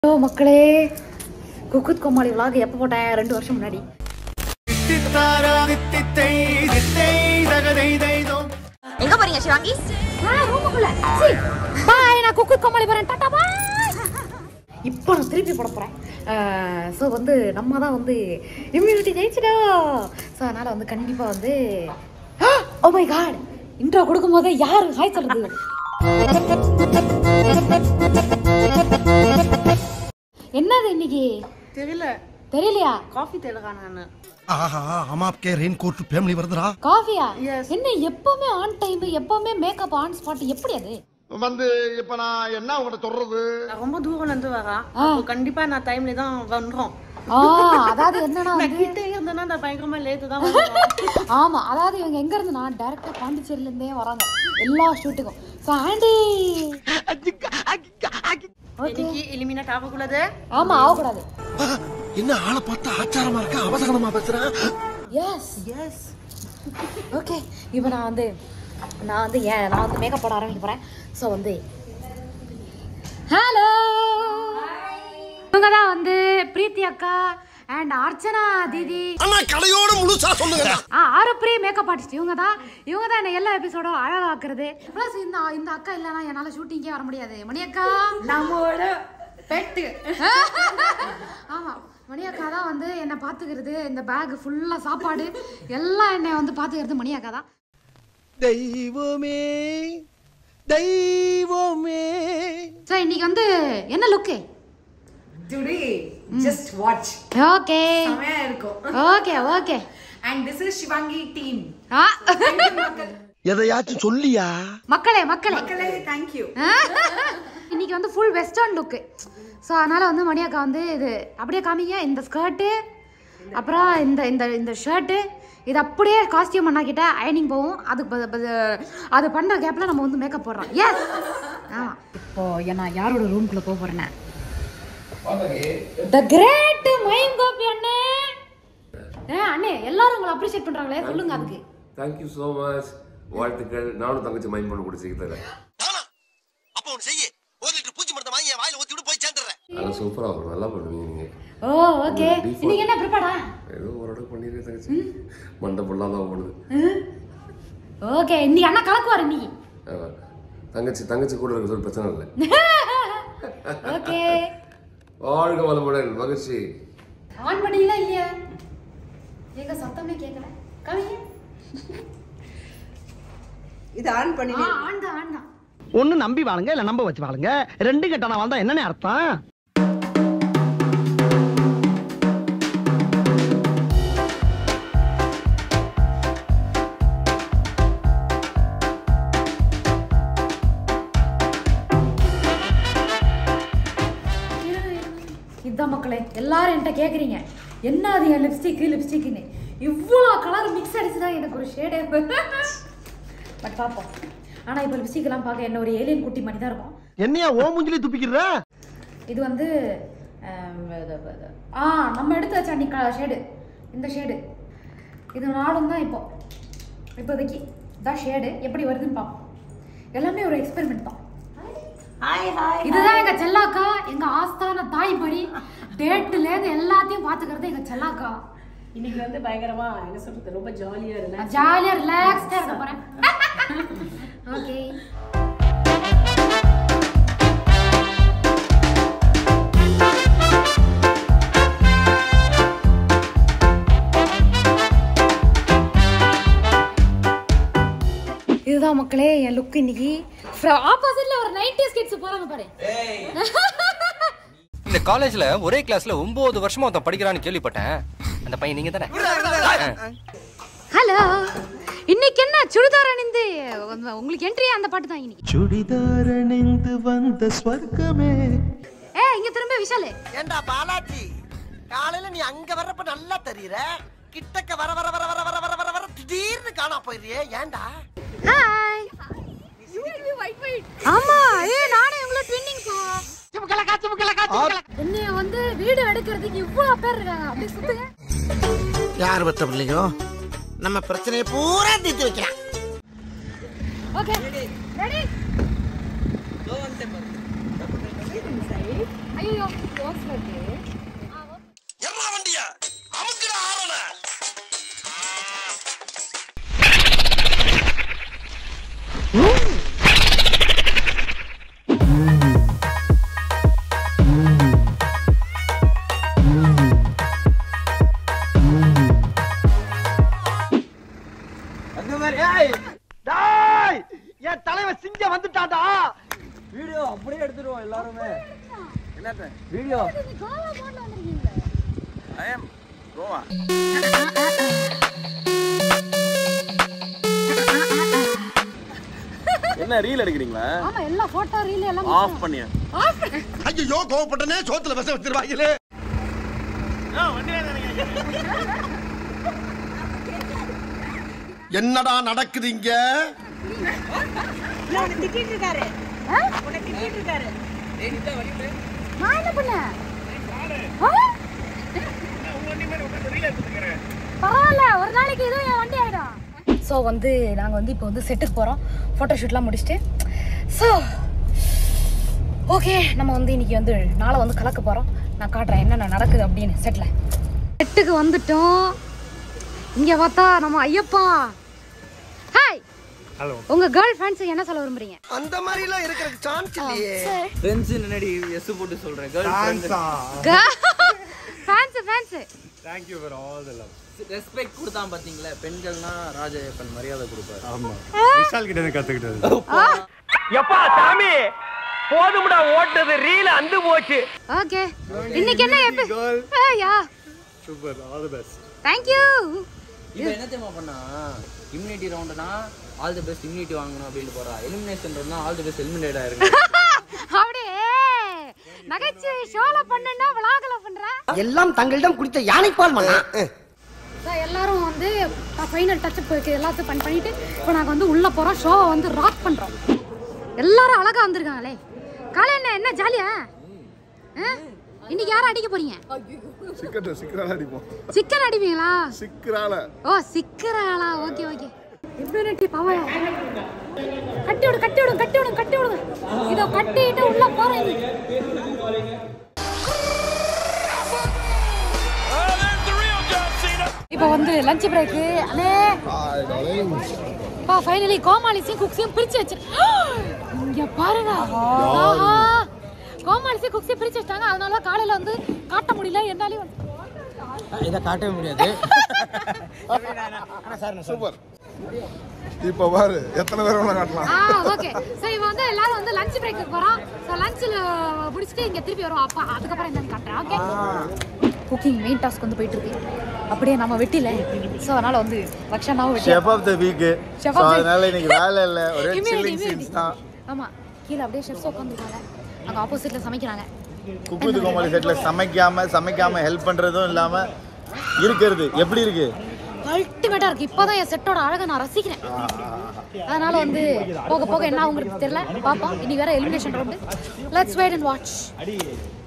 Hello மக்களே குக்குத் கோமாளி vlog எப்போ போட்டேன் ரெண்டு வருஷம் முன்னாடி எங்க போறீங்க சிவாங்கி ரூமுக்குள்ள பாய் நான் குக்குத் கோமாளி போறேன் டாடா பாய் இப்போ நான் திருப்பி போட போகிறேன் ஸோ வந்து நம்ம தான் வந்து இம்யூனிட்டி ஜெயிச்சிட்டோம் ஸோ அதனால் வந்து கண்டிப்பாக வந்து ஓ மை காட் இன்ட்ரோ கொடுக்கும்போது யார் ஹாய் சொல்றது என்னது இன்னைக்கு தெரியல தெரியலையா காஃபி தெலுங்கா நான் ஆஹா हम आपके रेनकोट फैमिली வருதுடா காஃபியா Yes. என்ன எப்பவுமே ஆன் டைம் எப்பவுமே மேக்கப் ஆன் ஸ்பாட் எப்படி அது வந்து இப்ப நான் என்ன உங்கள்ட்ட சொல்றது நான் ரொம்ப தூரம்ல இருந்து வரேன் அப்போ கண்டிப்பா நான் டைம்ல தான் வந்துடும் ஆ அதாவது என்னன்னா நான் வந்து கிட்ட இருந்தேன்னா நான் பயங்கரமா லேட்டு தான் வருவேன் ஆமா அதாவது இவங்க எங்க இருந்துனா டைரக்டா பாண்டிச்சேரியில இருந்தே வராங்க எல்லா ஷூட்டுக்கும் ஸோ ஆண்டி இன்னைக்கு எலிமினேட் ஆகக்கூடாது ஆமா ஆகக்கூடாது என்ன ஆளை பார்த்தா ஆச்சாரமா இருக்க அவசகனமா பேசுறேன் எஸ் எஸ் ஓகே இப்போ நான் வந்து நான் வந்து ஏன் நான் வந்து மேக்கப் போட ஆரம்பிக்க போறேன் ஸோ வந்து ஹலோ இவங்க தான் வந்து பிரீத்தி அக்கா அண்ட் அர்ச்சனா தீதி அண்ணா கடையோட முழுசா சொல்லுங்க ஆ ஆரோப்ரி மேக்கப் ஆர்டிஸ்ட் இவங்க தான் இவங்க தான் என்ன எல்லா எபிசோடும் அழகாக்குறது ப்ளஸ் இந்த இந்த அக்கா இல்லைன்னா என்னால் ஷூட்டிங்கே வர முடியாது மணி அக்கா நம்மளோட பெட்டு ஆமாம் மணி அக்கா தான் வந்து என்னை பார்த்துக்கிறது இந்த பேக் ஃபுல்லாக சாப்பாடு எல்லாம் என்னை வந்து பார்த்துக்கிறது மணி அக்கா தான் தெய்வமே தெய்வமே ஸோ இன்னைக்கு வந்து என்ன look today just watch okay செமையா இருக்கும் okay okay and this is Shivangi team ஆ எதையாச்சும் சொல்லியா மக்களே மக்களே மக்களே தேங்க் யூ இன்னைக்கு வந்து ஃபுல் வெஸ்டர்ன் லுக்கு ஸோ அதனால் வந்து மணியாக்கா வந்து இது அப்படியே காமிங்க இந்த ஸ்கர்ட்டு அப்புறம் இந்த இந்த இந்த ஷர்ட்டு இது அப்படியே காஸ்டியூம் பண்ணாக்கிட்ட அயனிங் போகும் அதுக்கு ப- ப- அது பண்ணுற கேப்பில் நம்ம வந்து மேக்கப் போடுறோம் எஸ் ஆமாம் இப்போ நான் யாரோட ரூம்குள்ளே போக போகிறேன்னா த கிரேட் மைம் கோபி அண்ணே ஏ அண்ணே எல்லாரும் உங்களை அப்ரிஷியேட் பண்ணுறாங்களே சொல்லுங்க அதுக்கு தேங்க்யூ ஸோ மச் வாழ்த்துக்கள் நானும் தங்கச்சி மைண்ட் பண்ண பிடிச்சிக்க தரேன் அப்ப ஒண்ணு செய்ய ஒரு லிட்டர் பூச்சி மருந்து வாங்கி என் வாயில ஊத்தி விட்டு போய் சேர்ந்துடுறேன் அதெல்லாம் சூப்பராக வரும் நல்லா பண்ணுவீங்க நீங்கள் ஓ ஓகே இன்னைக்கு என்ன ப்ரிப்பேர்டா ஏதோ ஓரளவுக்கு பண்ணிடுறேன் தங்கச்சி மண்டை ஃபுல்லாக தான் போடுது ஓகே இன்னைக்கு அண்ணா கலக்குவார் இன்னைக்கு ஆமா. தங்கச்சி தங்கச்சி கூட இருக்க ஒரு பிரச்சனை இல்லை ஓகே வாழ்க வளமுடன் மகிழ்ச்சி ஆன் பண்ணீங்களா இல்லையா எங்க சத்தமே கேட்கல கவிங்க இது ஆன் பண்ணி ஆ ஆன் தான் ஆன் தான் ஒண்ணு நம்பி வாழுங்க இல்ல நம்ப வச்சு வாழுங்க ரெண்டு கெட்டனா வாழ்ந்தா என்னன்னு அர்த்தம் இதுதான் மக்களே எல்லாரும் என்கிட்ட கேட்குறீங்க என்ன அது என் லிப்ஸ்டிக்கு லிப்ஸ்டிக்னு இவ்வளோ கலர் மிக்ஸ் அடிச்சு தான் எனக்கு ஒரு ஷேடே பட் பார்ப்போம் ஆனால் இப்போ லிப்ஸ்டிக்லாம் பார்க்க என்ன ஒரு ஏலியன் குட்டி மாதிரி தான் இருக்கும் என்னையா ஓ மூஞ்சிலி துப்பிக்கிற இது வந்து ஆம், இது- இது- ஆ நம்ம எடுத்து வச்ச அன்னைக்கு ஷேடு இந்த ஷேடு இது நாடும் தான் இப்போ இப்போதைக்கு இதான் ஷேடு எப்படி வருதுன்னு பார்ப்போம் எல்லாமே ஒரு எக்ஸ்பெரிமெண்ட் தான் ஹாய் ஹாய் இதுதான் எங்க செல்லாக்கா எங்க ஆஸ்தான தாய் படி டேட்டுல இருந்து எல்லாத்தையும் பாத்துக்கிறது எங்க செல்லாக்கா இன்னைக்கு வந்து பயங்கரமா என்ன சொல்றது ரொம்ப ஜாலியா இருந்தேன் நான் ஜாலியா ரிலாக்ஸ்டா இருக்க போறேன் ஓகே இதுதான் மக்களே என் லுக் இன்னைக்கு ஆப்போசிட்ல ஒரு நைன்டிஸ் கிட்ஸ் போறாங்க பாரு இந்த காலேஜ்ல ஒரே கிளாஸ்ல ஒன்பது வருஷமா ஒருத்தன் படிக்கிறான்னு கேள்விப்பட்டேன் அந்த பையன் நீங்க தானே ஹலோ இன்னைக்கு என்ன சுடிதார் அணிந்து உங்களுக்கு என்ட்ரி அந்த பாட்டு தான் இன்னைக்கு சுடிதார் அணிந்து வந்த ஸ்வர்க்கமே ஏ இங்க திரும்ப விஷாலு ஏண்டா பாலாஜி காலையில நீ அங்க வர்றப்ப நல்லா தெரியற கிட்டக்க வர வர வர வர வர வர வர வர திடீர்னு காணா போயிடுறியே ஏண்டா ஹாய் ஆமா ஏ நானே உங்களை ட்வின்னிங் என்னைய வந்து வீடியோ எடுக்கிறதுக்கு இவ்வளவு பேர் இருக்காங்க அப்படி சுத்துங்க யார் பத்த பிள்ளையோ நம்ம பிரச்சனையை பூரா தீர்த்து வைக்கலாம் ஓகே ரெடி ஐயோ யோசிச்சு எவ்வளோ வண்டிய அமுக்குடா ஆவண டேய் என் தலைவன் சிங்க வந்துட்டான்டா வீடியோ அப்படியே எடுத்துருவோம் எல்லாருமே வீடியோ என்ன ரீல் எடுக்கிறீங்களா ஆமா எல்லா போட்டோ ரீல் எல்லாம் ஆஃப் பண்ணியா ஐயோ கோவப்பட்டனே சோத்துல விஷம் வச்சிருவாங்களே என்னடா நடக்குது இங்க திட்டிட்டு இருக்காரு உன்னை திட்டிட்டு இருக்காரு நான் என்ன பண்ணேன் ஆ? பரவாயில்ல ஒரு நாளைக்கு இதுவும் என் வண்டி ஆயிடும் ஸோ வந்து நாங்கள் வந்து இப்போ வந்து செட்டுக்கு போகிறோம் ஃபோட்டோ ஷூட்லாம் முடிச்சுட்டு ஸோ ஓகே நம்ம வந்து இன்னைக்கு வந்து நாளை வந்து கலக்க போகிறோம் நான் காட்டுறேன் என்னென்ன நடக்குது அப்படின்னு செட்டில் செட்டுக்கு வந்துட்டோம் இங்கே பார்த்தா நம்ம ஐயப்பா ஹாய் ஹலோ உங்கள் கேர்ள் ஃப்ரெண்ட்ஸுக்கு என்ன சொல்ல விரும்புறீங்க அந்த மாதிரி எல்லாம் இருக்கிற சான்ஸ் இல்லையே ஃப்ரெண்ட்ஸ் முன்னாடி எஸ் போட்டு சொல்றேன் கேர்ள் ஃபேன்ஸு ஃபேன்ஸு ரெஸ்பெக்ட் கொடுத்தான் பாத்தீங்களா பெண்கள்னா ராஜயப்பன் மரியாதை கொடுப்பாரு எப்பா சாமி போதும்டா ஓட்டது ரீல அந்து போச்சு ஓகே இன்னைக்கு என்ன எப்ப yeah super all the best thank you இப்போ என்ன தெரியுமா பண்ணா இம்யூனிட்டி ரவுண்டுனா ஆல் தி பெஸ்ட் இம்யூனிட்டி வாங்கணும் அப்படின்னு போறா எலிமினேஷன் ரவுண்ட்னா ஆல் தி பெஸ்ட் எலிமினேட் ஆயிருங்க அப்படியே நகைச்சுவை ஷோல பண்ணுனா விளாகல பண்ற எல்லாம் தங்களிடம் குடித்த யானைப்பால் மண்ணா ஸோ எல்லாரும் வந்து ஃபைனல் டச்சப் எல்லாத்தையும் பண்ணி பண்ணிட்டு இப்போ நாங்கள் வந்து உள்ளே போகிறோம் ஷோவை வந்து ராக் பண்ணுறோம் எல்லாரும் அழகா வந்திருக்காங்களே காலை என்ன என்ன ஜாலியா ஆ? இன்னைக்கு யாரும் அடிக்க போறீங்க சிக்கன் சிக்கனால அடிப்போம் சிக்கன் அடிப்பீங்களா சிக்கரால ஓ சிக்கராளா ஓகே ஓகே இம்யூனிட்டி பவர் கட்டி விடு கட்டி விடு கட்டி விடு கட்டி விடுங்க இதோ கட்டிட்டு உள்ள போறேன் இப்போ வந்து லஞ்ச் பிரேக்கு அண்ணே பா ஃபைனலி கோமாளிஸையும் குக்ஸையும் பிரிச்சு வச்சு இங்க பாருங்க ஆஹா கோமாளிஸையும் குக்ஸையும் பிரிச்சு வச்சிட்டாங்க அதனால காலையில வந்து காட்ட முடியல என்னாலையும் இதை காட்டவே முடியாது சூப்பர் இப்ப பாரு எத்தனை பேர் வேணா காட்டலாம் ஆ ஓகே சோ இப்போ வந்து எல்லாரும் வந்து லஞ்ச் பிரேக்குக்கு போறோம் சோ லஞ்ச்ல முடிச்சிட்டு இங்க திருப்பி வருவோம் அப்பா அதுக்கப்புறம் என்னன்னு காட்டுறேன் ஓகே குக்கிங் மெயின் டாஸ்க் வந்து போயிட்டு இருக்கு அப்படியே நம்ம வெட்டில சோ அதனால வந்து லக்ஷனாவும் வெட்டி chef of the week Chef so of the- அதனால இன்னைக்கு வேலை இல்லை ஒரே Immunity, சில்லிங் immunity. சீன்ஸ் தான் ஆமா கீழே அப்படியே ஷெஃப்ஸ் உட்காந்துருக்காங்க அங்க ஆப்போசிட்ல சமைக்கிறாங்க குக் வித் கோமாளி செட்ல சமைக்காம சமைக்காம ஹெல்ப் பண்றதும் இல்லாம இருக்கிறது எப்படி இருக்கு அல்டிமேட்டா இருக்கு இப்போதான் என் செட்டோட அழகை நான் ரசிக்கிறேன் அதனால வந்து போக போக என்ன ஆகுங்கிறது தெரியல பார்ப்போம் இன்னைக்கு வேற elimination round let's wait and watch